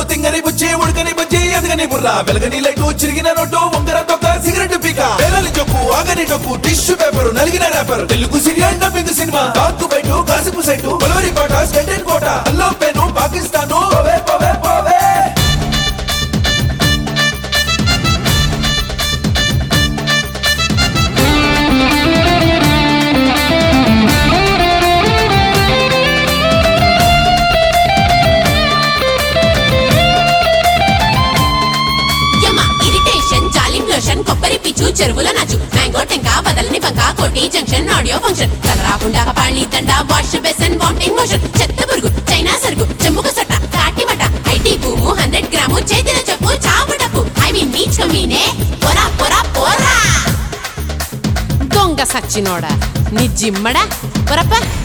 తింగని బుచ్చి ఉడకని బుజ్జి ఎదగని బుర్ర వెలగని లైటు చిరిగిన నోటు వంకర తొక్క సిగరెట్ పీక పేలని చొక్కు ఆగని డొక్కు టిష్యూ పేపర్ నలిగిన wrapper Telugu serial dubbing cinema తాకు బయట కాసిపు సైటు కొలవరి పాట స్టెండెడ్ కోట అల్లో పెను పాకిస్తాను పోవే పోవే పోవే యమ ఇరిటేషన్ జాలిం లోషన్ కొబ్బరి పిచ్చు చెరువుల నాచు మ్యాంగో టెంక బదలని బంక కోటి జంక్షన్ ఆడియో ఫంక్షన్ కలరాకుండా పాళి దండ వాష్ బేసన్ వామిటింగ్ మోషన్ చెత్త పురుగు చైనా సరుకు చెమ్ముకు సొట్ట కాటి మట ఐటీ భూము హండ్రెడ్ గ్రాము చేతిన చెప్పు చావు డప్పు ఐ మీన్ నీచ్ కమీనే పొరా పొరా పోరా దొంగ సచ్చినోడా నీ జిమ్మడా పొరప్ప